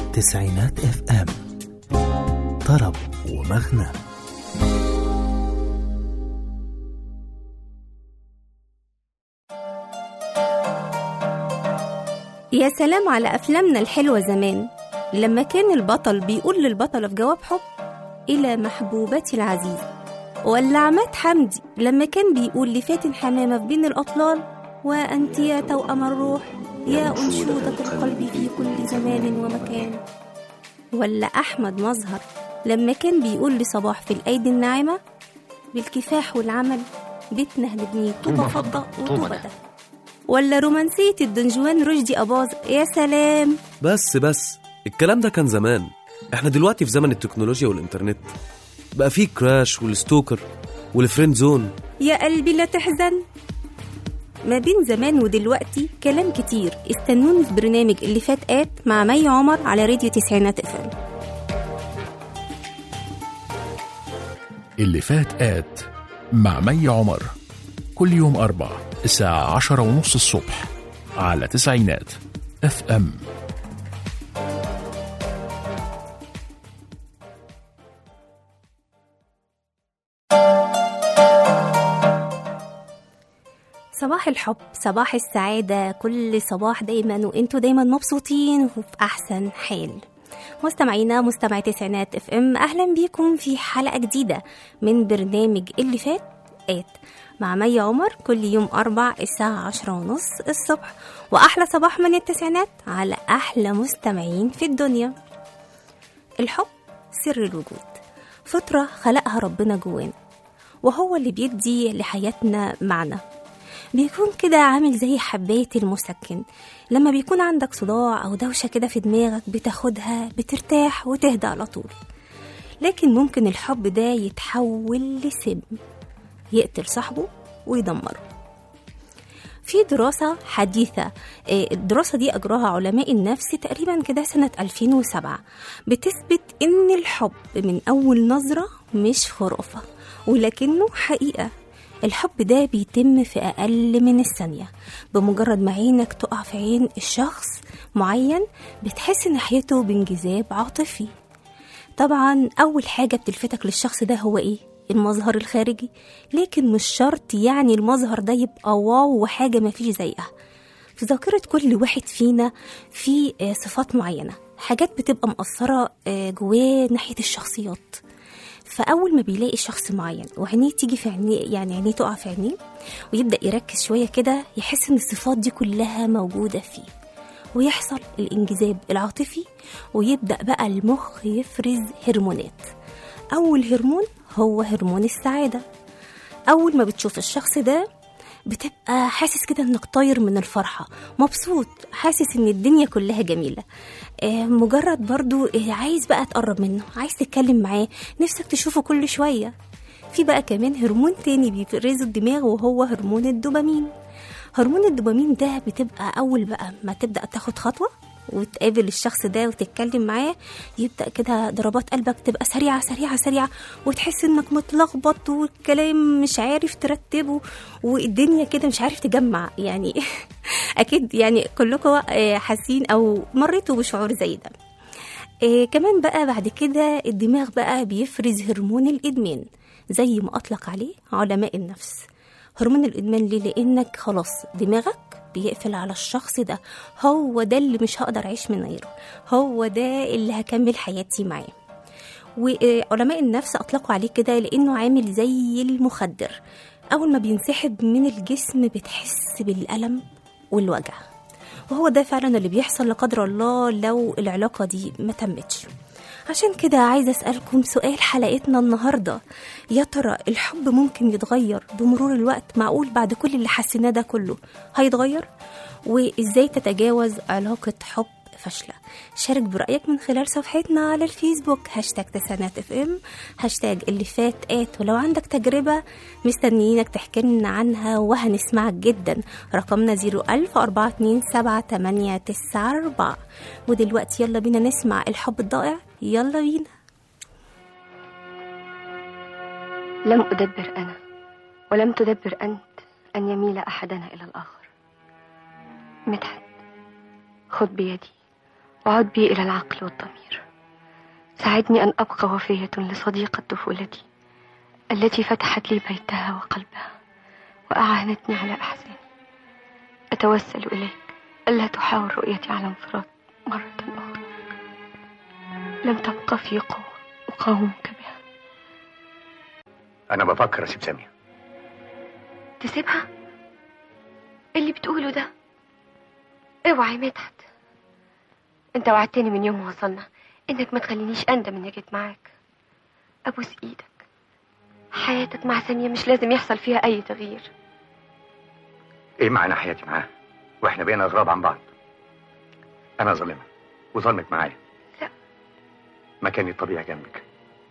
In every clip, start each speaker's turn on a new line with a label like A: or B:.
A: تسعينات اف ام طرب ومغنى
B: يا سلام على أفلامنا الحلوة زمان لما كان البطل بيقول للبطلة في جواب حب إلى محبوبتي العزيزة ولا عماد حمدي لما كان بيقول لفاتن حمامة في بين الأطلال وأنت يا توأم الروح يا أنشودة القلب في كل زمان ومكان ولا أحمد مظهر لما كان بيقول لصباح في الأيدي الناعمة بالكفاح والعمل بيتنا هنبنيه طوبة فضة وطوبة ده ولا رومانسية الدنجوان رشدي أباظة يا سلام
C: بس بس الكلام ده كان زمان احنا دلوقتي في زمن التكنولوجيا والإنترنت بقى فيه كراش والستوكر والفريند زون
B: يا قلبي لا تحزن ما بين زمان ودلوقتي كلام كتير استنوني في برنامج اللي فات آت مع مي عمر على راديو تسعينات افم
D: اللي فات آت مع مي عمر كل يوم أربع الساعة عشرة ونص الصبح على تسعينات اف ام
B: صباح الحب صباح السعادة كل صباح دايما وانتوا دايما مبسوطين وفي أحسن حال مستمعينا مستمعي تسعينات اف ام اهلا بيكم في حلقة جديدة من برنامج اللي فات آت مع مي عمر كل يوم أربع الساعة عشرة ونص الصبح وأحلى صباح من التسعينات على أحلى مستمعين في الدنيا الحب سر الوجود فطرة خلقها ربنا جوانا وهو اللي بيدي لحياتنا معنى بيكون كده عامل زي حباية المسكن لما بيكون عندك صداع أو دوشة كده في دماغك بتاخدها بترتاح وتهدى على طول لكن ممكن الحب ده يتحول لسم يقتل صاحبه ويدمره في دراسة حديثة آه، الدراسة دي أجراها علماء النفس تقريبا كده سنة 2007 بتثبت إن الحب من أول نظرة مش خرافة ولكنه حقيقة الحب ده بيتم في أقل من الثانية بمجرد ما عينك تقع في عين الشخص معين بتحس ناحيته بانجذاب عاطفي طبعا أول حاجة بتلفتك للشخص ده هو إيه؟ المظهر الخارجي لكن مش شرط يعني المظهر ده يبقى واو وحاجة مفيش زيها في ذاكرة كل واحد فينا في آه، صفات معينة حاجات بتبقى مأثرة آه، جواه ناحية الشخصيات فأول ما بيلاقي شخص معين وعينيه تيجي في عينيه يعني عينيه تقع في عينيه ويبدأ يركز شوية كده يحس إن الصفات دي كلها موجودة فيه ويحصل الانجذاب العاطفي ويبدأ بقى المخ يفرز هرمونات أول هرمون هو هرمون السعادة أول ما بتشوف الشخص ده بتبقى حاسس كده انك طاير من الفرحة مبسوط حاسس ان الدنيا كلها جميلة آه، مجرد برضو آه، عايز بقى تقرب منه عايز تتكلم معاه نفسك تشوفه كل شوية في بقى كمان هرمون تاني بيفرزه الدماغ وهو هرمون الدوبامين هرمون الدوبامين ده بتبقى أول بقى ما تبدأ تاخد خطوة وتقابل الشخص ده وتتكلم معاه يبدأ كده ضربات قلبك تبقى سريعة سريعة سريعة وتحس انك متلخبط والكلام مش عارف ترتبه والدنيا كده مش عارف تجمع يعني اكيد يعني كلكم آه، حاسين او مريتوا بشعور زي ده إيه كمان بقى بعد كده الدماغ بقى بيفرز هرمون الإدمان زي ما أطلق عليه علماء النفس هرمون الإدمان ليه؟ لأنك خلاص دماغك بيقفل على الشخص ده هو ده اللي مش هقدر أعيش من غيره هو ده اللي هكمل حياتي معاه وعلماء النفس أطلقوا عليه كده لأنه عامل زي المخدر أول ما بينسحب من الجسم بتحس بالألم والوجع وهو ده فعلا اللي بيحصل لا قدر الله لو العلاقة دي ما تمتش عشان كده عايزة أسألكم سؤال حلقتنا النهاردة يا ترى الحب ممكن يتغير بمرور الوقت معقول بعد كل اللي حسيناه ده كله هيتغير وإزاي تتجاوز علاقة حب فاشلة شارك برأيك من خلال صفحتنا على الفيسبوك هاشتاج تسعينات اف ام هاشتاج اللي فات آت ولو عندك تجربة مستنيينك تحكي لنا عنها وهنسمعك جدا رقمنا 01000 427 ودلوقتي يلا بينا نسمع الحب الضائع يلا بينا
E: لم أدبر أنا ولم تدبر أنت أن يميل أحدنا إلى الآخر مدحت خذ بيدي وعد بي إلى العقل والضمير ساعدني أن أبقى وفية لصديقة طفولتي التي فتحت لي بيتها وقلبها وأعانتني على أحزاني أتوسل إليك ألا تحاول رؤيتي على انفراد مرة أخرى لم تبقى في قوة أقاومك بها
F: انا بفكر اسيب ساميه
E: تسيبها اللي بتقوله ده اوعى يا مدحت انت وعدتني من يوم ما وصلنا انك ما تخلينيش اندم اني جيت معاك ابوس ايدك حياتك مع ثانية مش لازم يحصل فيها اي تغيير
F: ايه معنى حياتي معاه واحنا بقينا اغراب عن بعض انا ظالمها وظلمك معايا
E: لا.
F: مكاني الطبيعي جنبك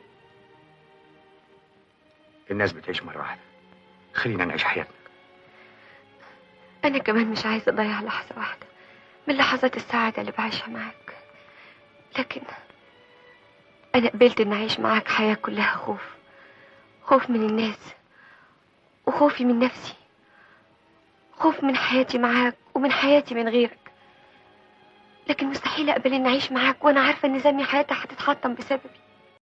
F: الناس بتعيش مره واحده خلينا نعيش حياتنا
E: انا كمان مش عايزة اضيع لحظة واحدة من لحظات السعادة اللي بعيشها معاك لكن انا قبلت ان اعيش معاك حياة كلها خوف خوف من الناس وخوفي من نفسي خوف من حياتي معاك ومن حياتي من غيرك لكن مستحيل اقبل ان اعيش معاك وانا عارفة ان زمي حياتها هتتحطم بسببي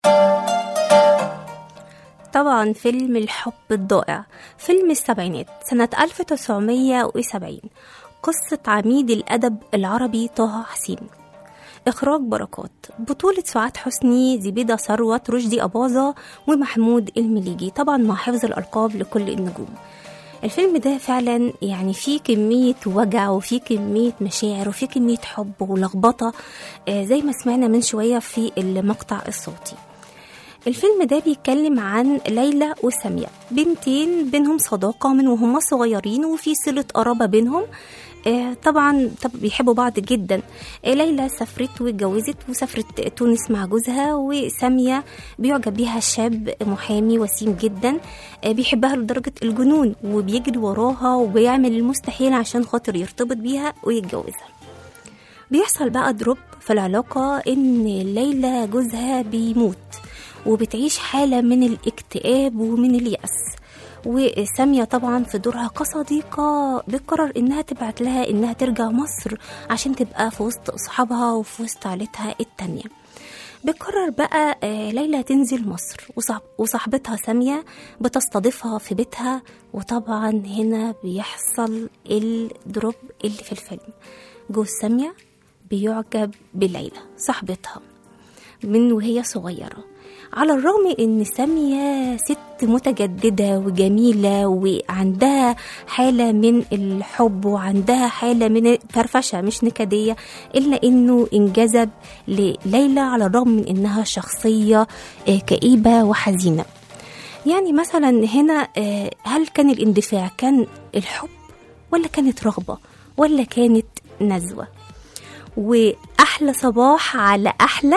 B: طبعا فيلم الحب الضائع فيلم السبعينات سنة 1970 قصة عميد الأدب العربي طه حسين إخراج بركات بطولة سعاد حسني زبيدة ثروت رشدي أباظة ومحمود المليجي طبعا مع حفظ الألقاب لكل النجوم الفيلم ده فعلا يعني فيه كمية وجع وفيه كمية مشاعر وفيه كمية حب ولخبطة آه، زي ما سمعنا من شوية في المقطع الصوتي الفيلم ده بيتكلم عن ليلى وسامية بنتين بينهم صداقة من وهم صغيرين وفي صلة قرابة بينهم آه، طبعا طب بيحبوا بعض جدا آه، ليلى سافرت واتجوزت وسافرت تونس مع جوزها وسامية بيعجب بيها شاب محامي وسيم جدا آه، بيحبها لدرجة الجنون وبيجري وراها وبيعمل المستحيل عشان خاطر يرتبط بيها ويتجوزها بيحصل بقى دروب في العلاقة إن ليلى جوزها بيموت وبتعيش حالة من الاكتئاب ومن اليأس وسامية طبعا في دورها كصديقة بتقرر إنها تبعت لها إنها ترجع مصر عشان تبقى في وسط أصحابها وفي وسط عيلتها التانية بتقرر بقى آه، ليلى تنزل مصر وصاحب- وصاحبتها سامية بتستضيفها في بيتها وطبعا هنا بيحصل الدروب اللي في الفيلم جوز سامية بيعجب بليلى صاحبتها من وهي صغيرة على الرغم ان سامية ست متجددة وجميلة وعندها حالة من الحب وعندها حالة من الفرفشة مش نكدية الا انه انجذب لليلى على الرغم من انها شخصية آه، كئيبة وحزينة يعني مثلا هنا آه، هل كان الاندفاع كان الحب ولا كانت رغبة ولا كانت نزوة واحلى صباح على احلى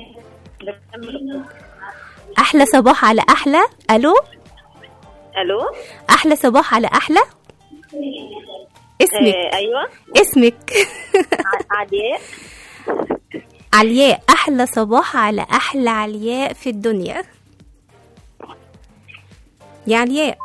B: احلى صباح على احلى الو
G: الو
B: احلى صباح على احلى اسمك
G: آه ايوه
B: اسمك
G: ع- عادية
B: علياء احلى صباح على احلى علياء في الدنيا يا علياء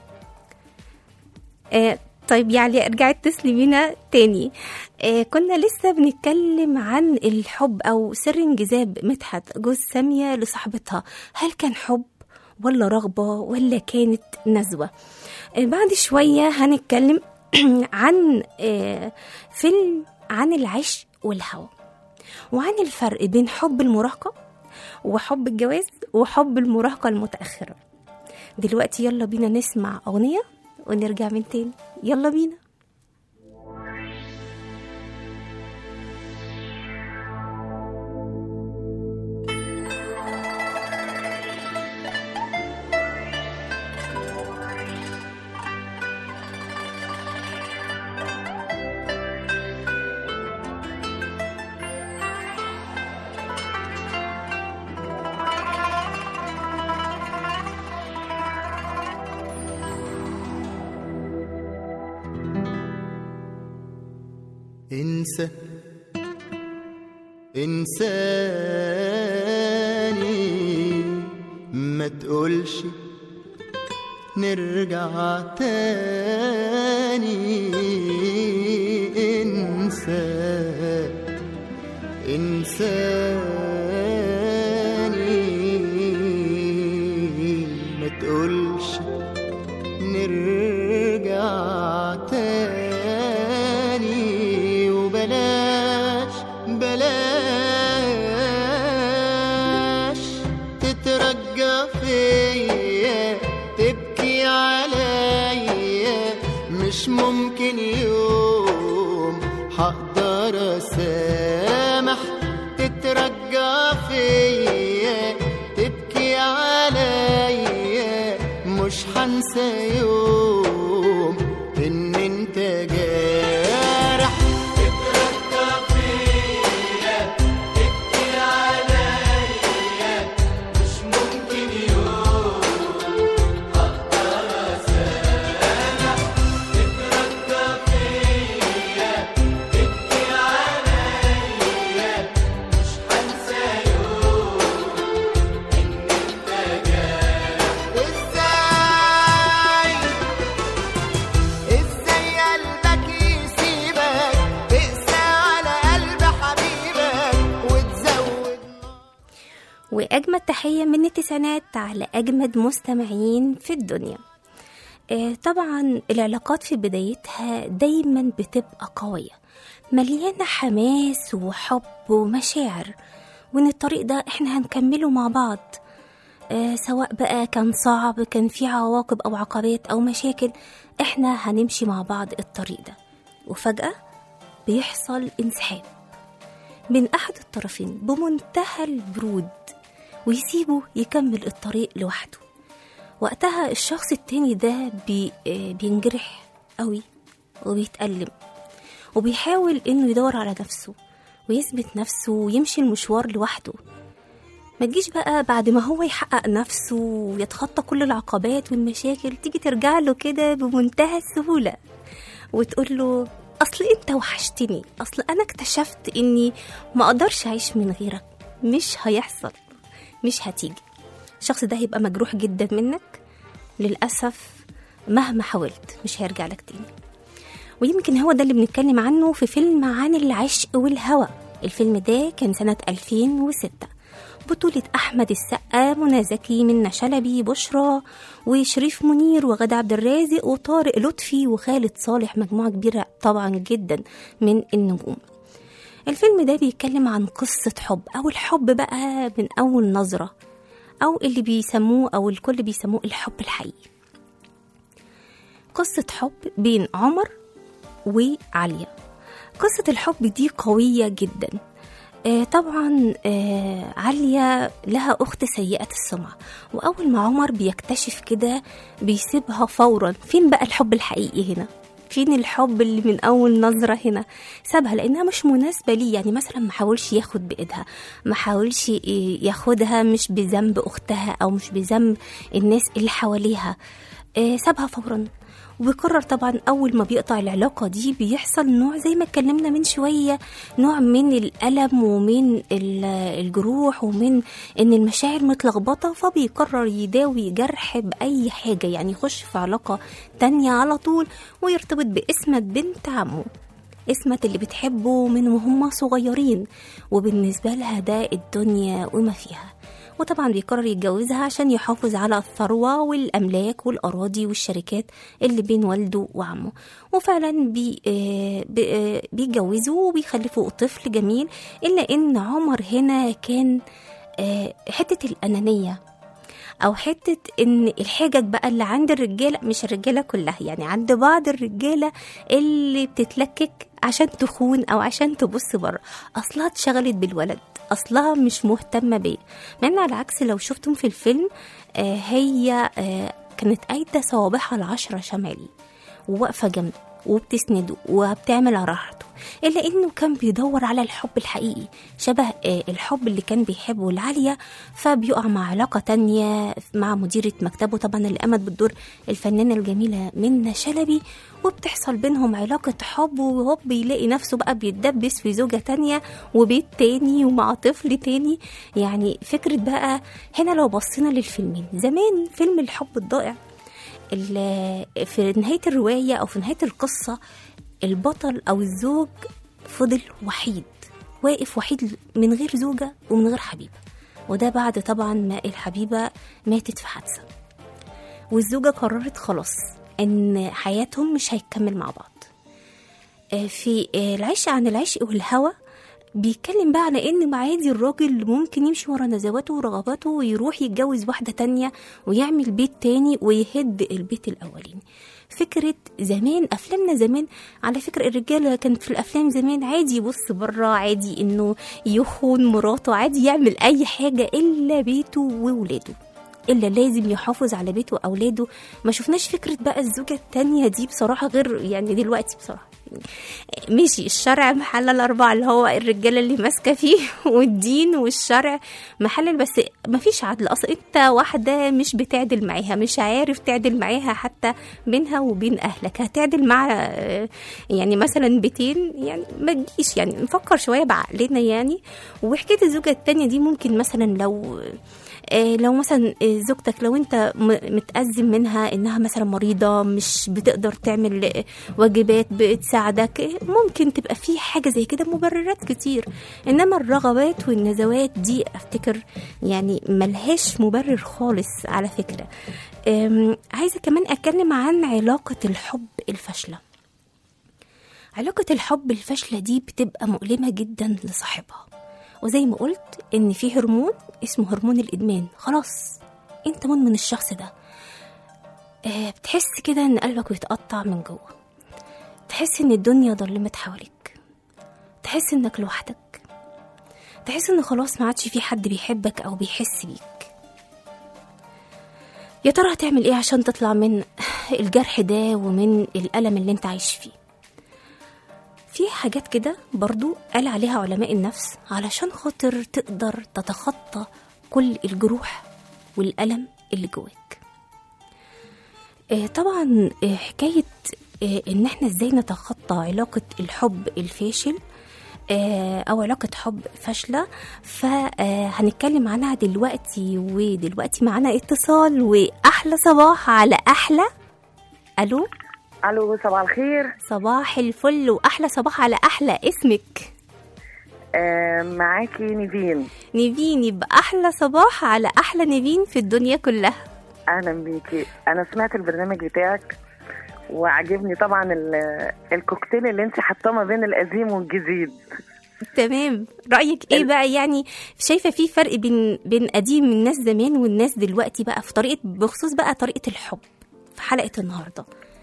B: آه طيب يا علياء ارجعي اتصلي بينا تاني آه كنا لسه بنتكلم عن الحب او سر انجذاب مدحت جوز سامية لصاحبتها هل كان حب ولا رغبة ولا كانت نزوة آه بعد شوية هنتكلم عن آه فيلم عن العشق والهوى وعن الفرق بين حب المراهقة وحب الجواز وحب المراهقة المتأخرة دلوقتي يلا بينا نسمع أغنية ونرجع من تاني يلا بينا
H: انسى انساني ما تقولش نرجع تاني انسى انساني ما تقولش نرجع تاني وبلاش بلاش تترجى فيا تبكي عليا مش ممكن يوم هقدر اسامح تترجى فيا تبكي عليا مش هنسى يوم ان انت جارح ازاي ازاي قلبك يسيبك تقسى على قلب حبيبك وتزود
B: وأجمد تحية من التسعينات على أجمد مستمعين في الدنيا آه، طبعا العلاقات في بدايتها دايما بتبقى قوية مليانة حماس وحب ومشاعر وإن الطريق ده إحنا هنكمله مع بعض آه، سواء بقى كان صعب كان في عواقب أو عقبات أو مشاكل إحنا هنمشي مع بعض الطريق ده وفجأة بيحصل انسحاب من أحد الطرفين بمنتهى البرود ويسيبه يكمل الطريق لوحده وقتها الشخص التاني ده بي آه، بينجرح قوي وبيتألم وبيحاول انه يدور على نفسه ويثبت نفسه ويمشي المشوار لوحده ما تجيش بقى بعد ما هو يحقق نفسه ويتخطى كل العقبات والمشاكل تيجي ترجع له كده بمنتهى السهولة وتقول له اصل انت وحشتني اصل انا اكتشفت اني ما اقدرش اعيش من غيرك مش هيحصل مش هتيجي الشخص ده هيبقى مجروح جدا منك للأسف مهما حاولت مش هيرجع لك تاني ويمكن هو ده اللي بنتكلم عنه في فيلم عن العشق والهوى الفيلم ده كان سنة 2006 بطولة أحمد السقا منى زكي منى شلبي بشرى وشريف منير وغادة عبد الرازق وطارق لطفي وخالد صالح مجموعة كبيرة طبعا جدا من النجوم الفيلم ده بيتكلم عن قصة حب أو الحب بقى من أول نظرة أو اللي بيسموه أو الكل بيسموه الحب الحقيقي قصة حب بين عمر وعليا قصة الحب دي قوية جدا آه طبعا آه عليا لها أخت سيئة السمعة وأول ما عمر بيكتشف كده بيسيبها فورا فين بقى الحب الحقيقي هنا فين الحب اللي من أول نظرة هنا سابها لأنها مش مناسبة ليه يعني مثلا ما حاولش ياخد بإيدها ما حاولش ياخدها مش بذنب أختها أو مش بذنب الناس اللي حواليها آه سابها فورا وبيقرر طبعا اول ما بيقطع العلاقه دي بيحصل نوع زي ما اتكلمنا من شويه نوع من الالم ومن ال- الجروح ومن ان المشاعر متلخبطه فبيقرر يداوي جرح باي حاجه يعني يخش في علاقه تانية على طول ويرتبط باسمة بنت عمه اسمة اللي بتحبه من وهم صغيرين وبالنسبة لها ده الدنيا وما فيها وطبعا بيقرر يتجوزها عشان يحافظ على الثروة والأملاك والأراضي والشركات اللي بين والده وعمه وفعلا بي آه بي آه بيتجوزوا وبيخلفوا طفل جميل إلا إن عمر هنا كان آه حتة الأنانية او حته ان الحجج بقى اللي عند الرجاله مش الرجاله كلها يعني عند بعض الرجاله اللي بتتلكك عشان تخون او عشان تبص بره اصلها اتشغلت بالولد اصلها مش مهتمه بيه مع ان على العكس لو شفتم في الفيلم آه هي آه كانت قايده صوابعها العشره شمالي وواقفه جنبه وبتسنده وبتعمل على راحته الا انه كان بيدور على الحب الحقيقي شبه آه، الحب اللي كان بيحبه لعالية فبيقع مع علاقة تانية مع مديرة مكتبه طبعا اللي قامت بالدور الفنانة الجميلة منى شلبي وبتحصل بينهم علاقة حب وهوب بيلاقي نفسه بقى بيتدبس في زوجة تانية وبيت تاني ومع طفل تاني يعني فكرة بقى هنا لو بصينا للفيلمين زمان فيلم الحب الضائع ال- في نهاية الرواية أو في نهاية القصة البطل أو الزوج فضل وحيد واقف وحيد من غير زوجة ومن غير حبيبة وده بعد طبعا ما الحبيبة ماتت في حادثة والزوجة قررت خلاص إن حياتهم مش هيكمل مع بعض آه، في آه، العشق عن العشق والهوى بيتكلم بقى على ان عادي الراجل ممكن يمشي ورا نزواته ورغباته ويروح يتجوز واحدة تانية ويعمل بيت تاني ويهد البيت الأولاني فكرة زمان أفلامنا زمان على فكرة الرجالة كانت في الأفلام زمان عادي يبص بره عادي إنه يخون مراته عادي يعمل أي حاجة إلا بيته وولاده الا لازم يحافظ على بيته واولاده ما شفناش فكره بقى الزوجه التانية دي بصراحه غير يعني دلوقتي بصراحه ماشي الشرع محلل أربعة اللي هو الرجالة اللي ماسكة فيه والدين والشرع محلل بس ما فيش عدل أصلا أنت واحدة مش بتعدل معاها مش عارف تعدل معاها حتى بينها وبين أهلك هتعدل مع آه، يعني مثلا بيتين يعني ما تجيش يعني نفكر شوية بعقلنا يعني وحكاية الزوجة التانية دي ممكن مثلا لو آه، لو مثلا آه، زوجتك لو انت م- متأزم منها انها مثلا مريضة مش بتقدر تعمل آه، واجبات بتساعدك آه، ممكن تبقى في حاجة زي كده مبررات كتير انما الرغبات والنزوات دي افتكر يعني ملهاش مبرر خالص على فكرة آم، عايزة كمان اتكلم عن علاقة الحب الفاشلة علاقة الحب الفاشلة دي بتبقى مؤلمة جدا لصاحبها وزي ما قلت ان في هرمون اسمه هرمون الادمان خلاص انت مدمن الشخص ده آه بتحس كده ان قلبك بيتقطع من جوه تحس ان الدنيا ضلمت حواليك تحس انك لوحدك تحس ان خلاص ما عادش في حد بيحبك او بيحس بيك يا ترى هتعمل ايه عشان تطلع من الجرح ده ومن الألم اللي انت عايش فيه في حاجات كده برضو قال عليها علماء النفس علشان خاطر تقدر تتخطى كل الجروح والألم اللي جواك آه، طبعا آه، حكاية آه، ان احنا ازاي نتخطى علاقة الحب الفاشل آه، او علاقة حب فاشلة فهنتكلم عنها دلوقتي ودلوقتي معانا اتصال واحلى صباح على احلى الو
I: الو صباح الخير
B: صباح الفل واحلى صباح على احلى اسمك
I: آه معاكي نيفين
B: نيفين يبقى احلى صباح على احلى نيفين في الدنيا كلها
I: اهلا بيكي انا سمعت البرنامج بتاعك وعجبني طبعا ال- الكوكتيل اللي انت حاطاه ما بين القديم والجديد
B: تمام رايك ايه بقى يعني شايفه في فرق بين بين قديم الناس زمان والناس دلوقتي بقى في طريقه بخصوص بقى طريقه الحب في حلقه النهارده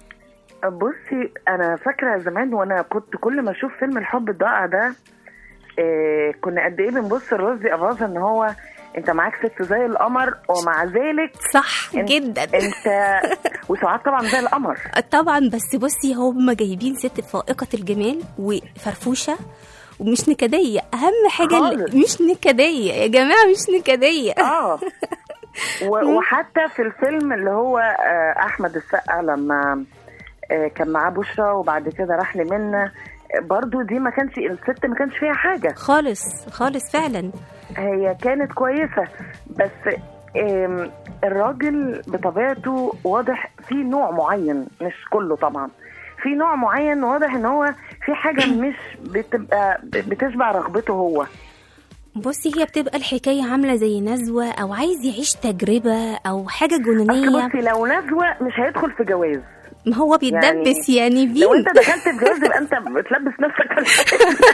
I: بصي انا فاكره زمان وانا كنت كل ما اشوف فيلم الحب الضائع ده آه كنا قد ايه بنبص لرشدي اباظه ان هو انت معاك ست زي القمر ومع ذلك
B: صح
I: انت
B: جدا
I: انت وسعاد طبعا زي القمر
B: طبعا بس بصي هم جايبين ست فائقه الجمال وفرفوشه ومش نكديه اهم حاجه اللي-
I: خالص.
B: مش نكديه يا جماعه مش نكديه
I: اه و- وحتى في الفيلم اللي هو آه، احمد السقا لما آه، كان معاه بشرى وبعد كده راح لمنى آه، برضو دي ما كانش الست ما كانش فيها حاجه
B: خالص خالص فعلا
I: هي كانت كويسه بس آم، الراجل بطبيعته واضح في نوع معين مش كله طبعا في نوع معين واضح ان هو في حاجه مش بتبقى بتشبع رغبته هو
B: بصي هي بتبقى الحكايه عامله زي نزوه او عايز يعيش تجربه او حاجه جنونيه
I: اصل بصي لو نزوه مش هيدخل في جواز
B: ما هو بيتدبس يعني,
I: لو
B: فين
I: انت دخلت في جواز يبقى انت بتلبس نفسك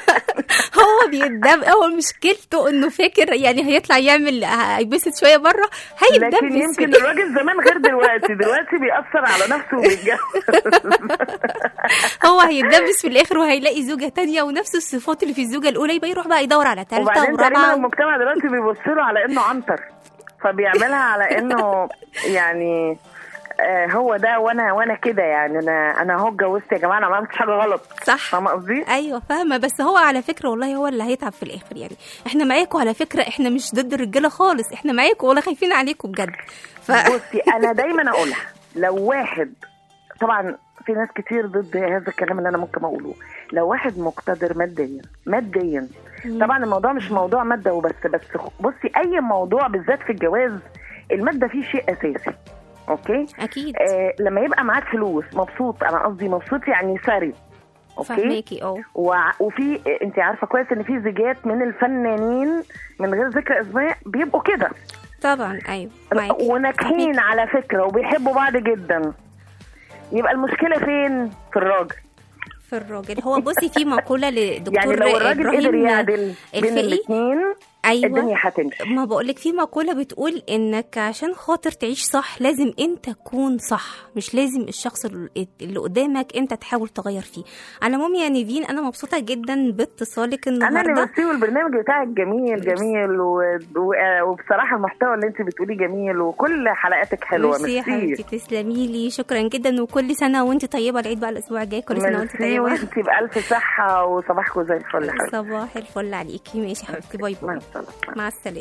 B: هو بيتدب هو مشكلته انه فاكر يعني هيطلع يعمل هيبسط شويه بره
I: لكن
B: هيتدبس
I: يمكن الراجل زمان غير دلوقتي دلوقتي بيأثر على نفسه وبيتجوز
B: هو هيتدبس في الاخر وهيلاقي زوجه تانية ونفس الصفات اللي في الزوجه الاولى يبقى يروح بقى يدور على ثالثه
I: وبعدين تقريبا
B: ورابعه
I: المجتمع دلوقتي بيبص له على انه عنتر فبيعملها على انه يعني آه هو ده وانا وانا كده يعني انا انا اهو اتجوزت يا جماعه انا ما عملتش حاجه غلط
B: صح
I: فاهمه قصدي؟
B: ايوه فاهمه بس هو على فكره والله هو اللي هيتعب في الاخر يعني احنا معاكم على فكره احنا مش ضد الرجاله خالص احنا معاكم ولا خايفين عليكم بجد ف...
I: بصي انا دايما اقولها لو واحد طبعا في ناس كتير ضد هذا الكلام اللي انا ممكن اقوله لو واحد مقتدر ماديا ماديا طبعا الموضوع مش موضوع ماده وبس بس بصي اي موضوع بالذات في الجواز الماده فيه شيء اساسي اوكي
B: اكيد
I: آه لما يبقى معاك فلوس مبسوط انا قصدي مبسوط يعني ثري اوكي
B: فهماكي اه
I: وع- وفي انت عارفه كويس ان في زيجات من الفنانين من غير ذكر اسماء بيبقوا كده
B: طبعا ايوه معاكي
I: وناجحين على فكره وبيحبوا بعض جدا يبقى المشكله فين في الراجل
B: في الراجل هو بصي في مقوله لدكتور
I: يعني لو الراجل قدر
B: إبراهيم
I: يعدل بين
B: الفقي.
I: الاثنين
B: ايوه
I: الدنيا هتمشي
B: ما بقولك في مقولة بتقول انك عشان خاطر تعيش صح لازم انت تكون صح مش لازم الشخص اللي قدامك انت تحاول تغير فيه على العموم يا نيفين انا مبسوطة جدا باتصالك
I: انا اللي
B: النهاردة
I: بمسيه والبرنامج بتاعك جميل جميل و... و... وبصراحه المحتوى اللي انت بتقوليه جميل وكل حلقاتك حلوه
B: ميرسي يا حبيبتي تسلمي لي شكرا جدا وكل سنة وانت طيبة العيد بقى الاسبوع الجاي كل سنة وانت
I: ميرسي
B: طيبة
I: وانت بألف صحة وصباحكم زي الفل يا حبيبتي
B: صباح الفل عليكي ماشي يا حبيبتي باي
I: مع
B: باي
I: السلامة
B: مع السلامة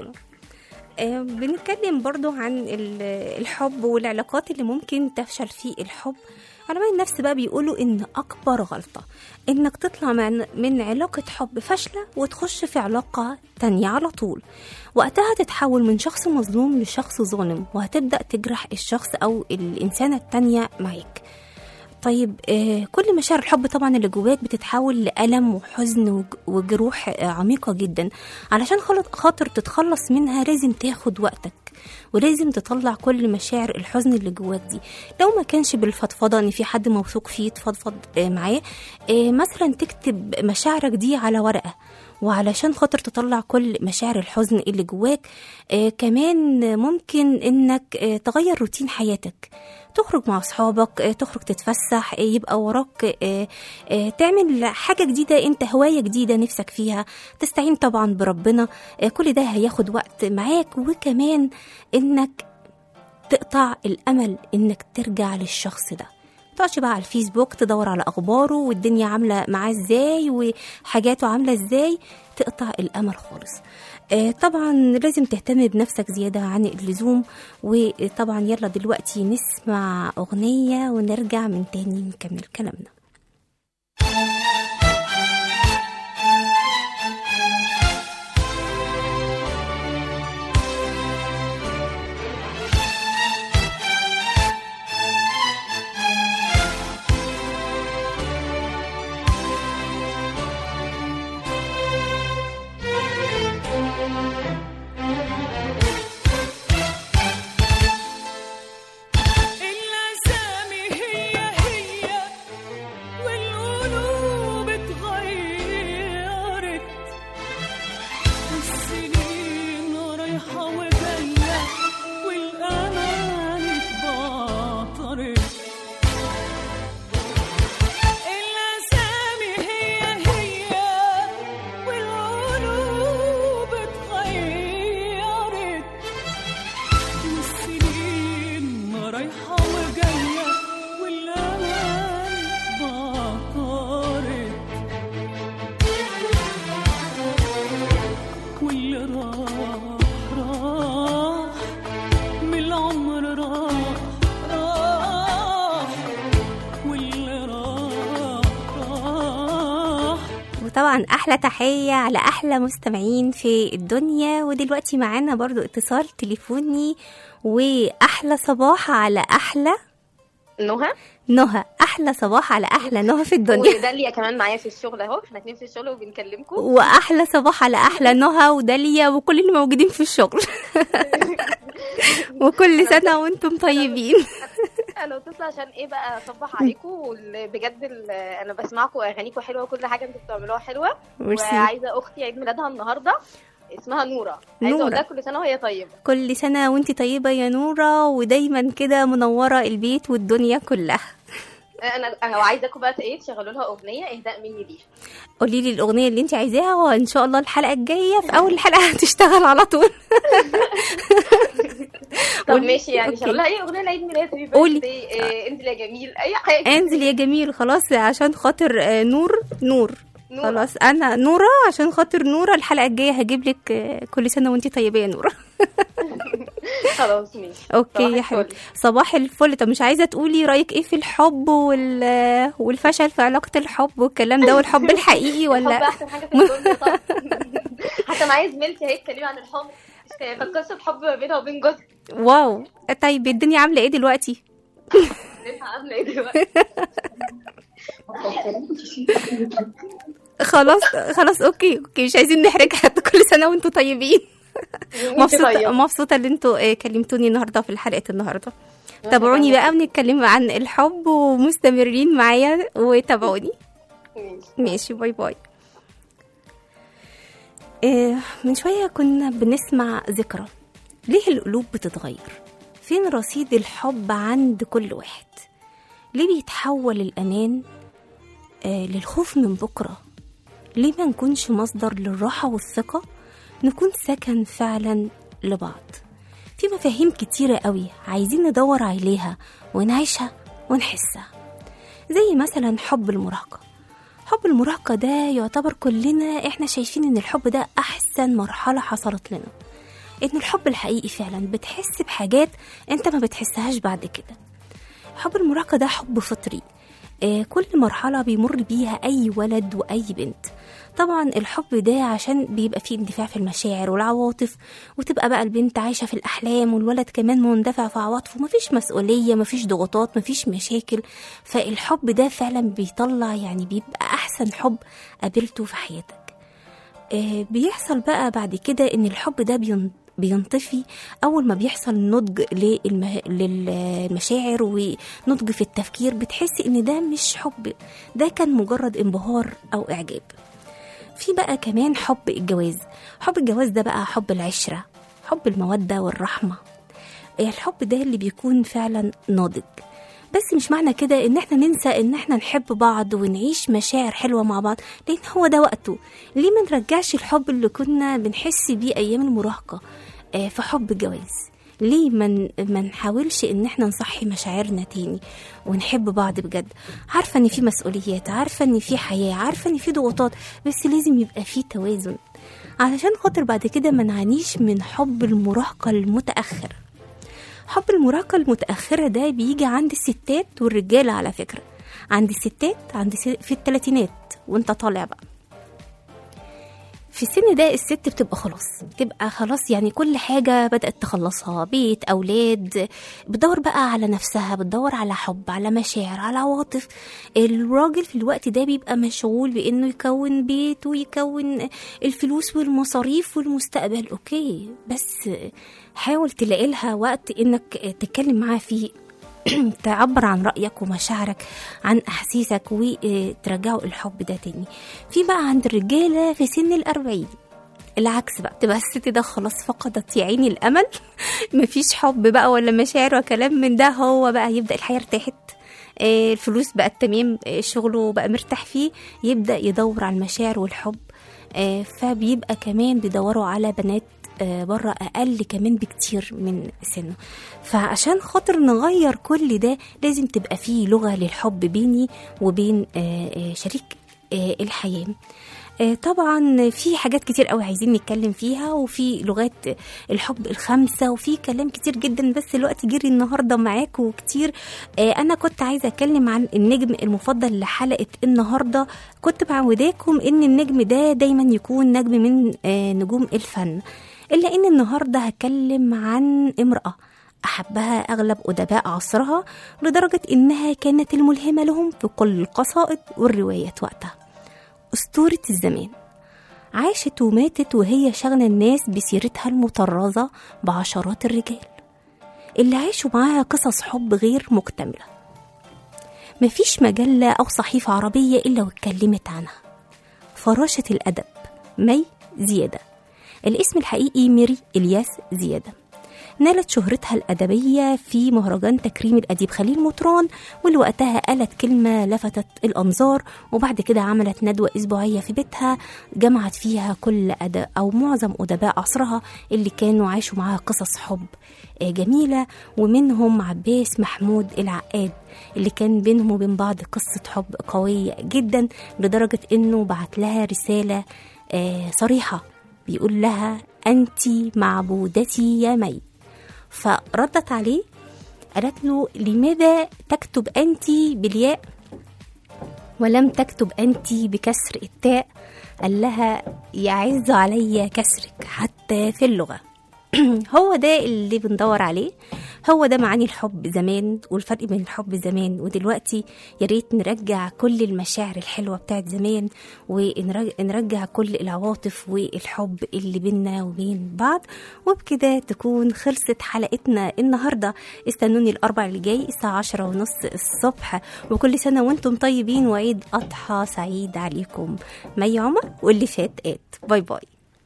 B: آه، بنتكلم برضو عن ال- الحب والعلاقات اللي ممكن تفشل في الحب علماء النفس بقى بيقولوا ان اكبر غلطة انك تطلع من, من علاقة حب فاشلة وتخش في علاقة تانية على طول وقتها تتحول من شخص مظلوم لشخص ظالم وهتبدأ تجرح الشخص او الانسانة التانية معاك طيب آه كل مشاعر الحب طبعا اللي جواك بتتحول لألم وحزن وج- وجروح آه عميقة جدا علشان خلط- خاطر تتخلص منها لازم تاخد وقتك ولازم تطلع كل مشاعر الحزن اللي جواك دي لو ما كانش بالفضفضة ان في حد موثوق فيه تفضفض آه معاه آه مثلا تكتب مشاعرك دي على ورقة وعلشان خاطر تطلع كل مشاعر الحزن اللي جواك آه كمان ممكن انك آه تغير روتين حياتك تخرج مع اصحابك آه، تخرج تتفسح آه، يبقى وراك آه، آه، تعمل حاجه جديده انت هوايه جديده نفسك فيها تستعين طبعا بربنا آه، كل ده هياخد وقت معاك وكمان انك تقطع الامل انك ترجع للشخص ده تقعدش بقى على الفيسبوك تدور على اخباره والدنيا عامله معاه ازاي وحاجاته عامله ازاي تقطع الامل خالص آه، طبعا لازم تهتم بنفسك زياده عن اللزوم وطبعا يلا دلوقتي نسمع اغنيه ونرجع من تاني نكمل كلامنا
J: الأسامي هي هي والقلوب اتغيرت والسنين رايحة وجاية والأمان اتبطرت الأسامي هي هي والقلوب اتغيرت والسنين رايحة وجاية والأمان بطارت واللي راح راح من العمر راح راح واللي راح راح
B: وطبعا احلى تحيه على احلى مستمعين في الدنيا ودلوقتي معانا برضو اتصال تليفوني واحلى صباح على احلى
K: نهى
B: نهى احلى صباح على احلى نهى في الدنيا
K: وداليا كمان معايا في الشغل اهو احنا اتنين في الشغل وبنكلمكم
B: واحلى صباح على احلى نهى وداليا وكل اللي موجودين في الشغل وكل سنه وانتم طيبين
K: انا اتصل عشان ايه بقى اصبح عليكم وال- بجد ال- انا بسمعكم اغانيكم حلوه وكل حاجه انتوا بتعملوها حلوه
B: ميرسي.
K: وعايزه اختي عيد ميلادها النهارده اسمها نوره عايزه
B: نورة.
K: اقول لها كل سنه وهي طيبه
B: كل سنه وانت طيبه يا نوره ودايما كده منوره البيت والدنيا كلها
K: انا انا عايزاكم بقى ايه تشغلوا لها اغنيه اهداء مني ليها
B: قولي لي الاغنيه اللي انت عايزاها وان شاء الله الحلقه الجايه في اول الحلقه هتشتغل على طول
K: طب
B: قولي-
K: ماشي يعني
B: أوكي.
K: شغلوا لها ايه اغنيه لعيد ميلاد هابي
B: قولي.
K: بيرثدي إيه انزل يا جميل اي حاجه
B: انزل يا جميل خلاص عشان خاطر آه، نور نور
K: نورة.
B: خلاص انا نوره عشان خاطر نوره الحلقه الجايه هجيب لك آه، كل سنه وانت طيبه يا نوره
K: خلاص ماشي
B: اوكي
K: صباح
B: يا
K: الفل.
B: حبيبتي صباح الفل طب مش عايزه تقولي رايك ايه في الحب وال والفشل في علاقه الحب والكلام ده والحب الحقيقي
K: الحب
B: ولا
K: احسن حاجه في الدنيا طبعا حتى معايا زميلتي اهي اتكلمي عن الحب كانت قصه حب ما بينها وبين جوزها
B: واو طيب الدنيا عامله ايه دلوقتي
K: عامله ايه دلوقتي
B: خلاص خلاص اوكي اوكي مش عايزين نحرج حد كل سنه وانتم طيبين مبسوطه
K: طيب.
B: مبسوطه ان انتوا آه، كلمتوني النهارده في حلقه النهارده تابعوني بقى بنتكلم عن الحب ومستمرين معايا وتابعوني ماشي باي باي آه، من شوية كنا بنسمع ذكرى ليه القلوب بتتغير فين رصيد الحب عند كل واحد ليه بيتحول الأمان آه، للخوف من بكرة ليه ما نكونش مصدر للراحة والثقة نكون سكن فعلا لبعض في مفاهيم كتيرة قوي عايزين ندور عليها ونعيشها ونحسها زي مثلا حب المراهقة حب المراهقة ده يعتبر كلنا احنا شايفين ان الحب ده احسن مرحلة حصلت لنا ان الحب الحقيقي فعلا بتحس بحاجات انت ما بتحسهاش بعد كده حب المراهقة ده حب فطري آه، كل مرحلة بيمر بيها أي ولد وأي بنت طبعا الحب ده عشان بيبقى فيه اندفاع في المشاعر والعواطف وتبقى بقى البنت عايشة في الأحلام والولد كمان مندفع في عواطفه مفيش مسؤولية مفيش ضغوطات مفيش مشاكل فالحب ده فعلا بيطلع يعني بيبقى أحسن حب قابلته في حياتك آه، بيحصل بقى بعد كده ان الحب ده بين- بينطفي اول ما بيحصل نضج للم- للمشاعر ونضج في التفكير بتحسي ان ده مش حب ده كان مجرد انبهار او اعجاب في بقى كمان حب الجواز حب الجواز ده بقى حب العشرة حب المودة والرحمة الحب ده اللي بيكون فعلا ناضج بس مش معنى كده ان احنا ننسى ان احنا نحب بعض ونعيش مشاعر حلوة مع بعض لان هو ده وقته ليه ما نرجعش الحب اللي كنا بنحس بيه ايام المراهقة آه، في حب الجواز ليه ما من ما نحاولش ان احنا نصحي مشاعرنا تاني ونحب بعض بجد عارفه ان في مسؤوليات عارفه ان في حياه عارفه ان في ضغوطات بس لازم يبقى في توازن علشان خاطر بعد كده ما نعانيش من حب المراهقه المتاخر حب المراهقة المتأخرة ده بيجي عند الستات والرجالة على فكرة عند الستات عند س... في التلاتينات وانت طالع بقى في السن ده الست بتبقى خلاص بتبقى خلاص يعني كل حاجة بدأت تخلصها بيت أولاد بتدور بقى على نفسها بتدور على حب على مشاعر على عواطف الراجل في الوقت ده بيبقى مشغول بإنه يكون بيت ويكون الفلوس والمصاريف والمستقبل أوكي بس حاول تلاقي لها وقت إنك تتكلم معاه فيه تعبر عن رأيك ومشاعرك عن أحاسيسك وترجعوا الحب ده تاني في بقى عند الرجالة في سن الأربعين العكس بقى تبقى الست ده خلاص فقدت يا عيني الأمل مفيش حب بقى ولا مشاعر وكلام من ده هو بقى يبدأ الحياة ارتاحت آه، الفلوس بقت تمام آه، شغله بقى مرتاح فيه يبدأ يدور على المشاعر والحب آه، فبيبقى كمان بيدوروا على بنات آه، بره اقل كمان بكتير من سنه فعشان خاطر نغير كل ده لازم تبقى فيه لغه للحب بيني وبين آه، آه، شريك آه، الحياه آه، طبعا في حاجات كتير قوي عايزين نتكلم فيها وفي لغات الحب الخمسه وفي كلام كتير جدا بس الوقت جري النهارده معاكم كتير آه، انا كنت عايزه اتكلم عن النجم المفضل لحلقه النهارده كنت معوداكم ان النجم ده دايما يكون نجم من آه، نجوم الفن الا ان النهارده هتكلم عن امراه احبها اغلب ادباء عصرها لدرجه انها كانت الملهمه لهم في كل القصائد والروايات وقتها أسطورة الزمان عاشت وماتت وهي شغلة الناس بسيرتها المطرزة بعشرات الرجال اللي عاشوا معاها قصص حب غير مكتملة مفيش مجلة أو صحيفة عربية إلا واتكلمت عنها فراشة الأدب مي زيادة الاسم الحقيقي ميري إلياس زيادة نالت شهرتها الأدبية في مهرجان تكريم الأديب خليل مطران واللي وقتها قالت كلمة لفتت الأنظار وبعد كده عملت ندوة أسبوعية في بيتها جمعت فيها كل أدب أو معظم أدباء عصرها اللي كانوا عاشوا معاها قصص حب آه، جميلة ومنهم عباس محمود العقاد اللي كان بينهم وبين بعض قصة حب قوية جدا لدرجة إنه بعت لها رسالة آه، صريحة بيقول لها أنت معبودتي يا مي فردت عليه قالت له لماذا تكتب أنت بالياء ولم تكتب أنت بكسر التاء قال لها يعز علي كسرك حتى في اللغة هو ده اللي بندور عليه هو ده معاني الحب زمان والفرق بين الحب زمان ودلوقتي يا ريت نرجع كل المشاعر الحلوة بتاعت زمان ونرجع كل العواطف والحب اللي بينا وبين بعض وبكده تكون خلصت حلقتنا النهاردة استنوني الأربع اللي جاي الساعة عشرة ونص الصبح وكل سنة وانتم طيبين وعيد أضحى سعيد عليكم مي عمر واللي فات قات باي باي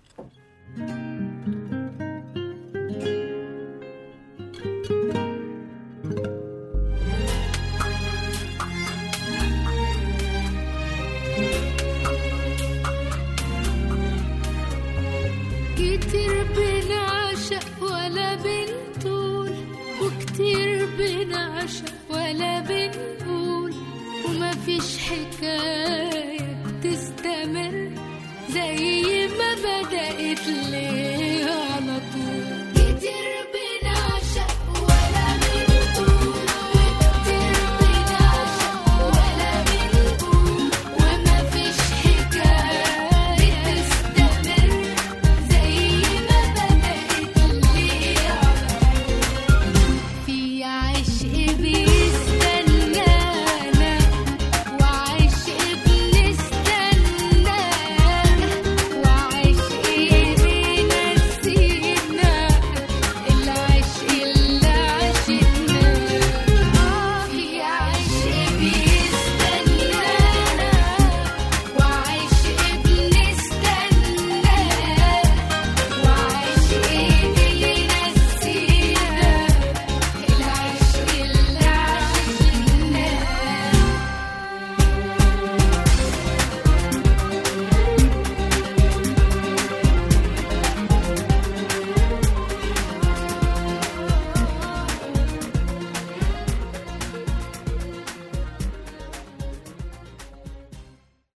L: كتير بنعشق ولا بنطول وكتير بنعشق ولا بنقول ومفيش حكاية بتستمر زي ما بدأت ليه على طول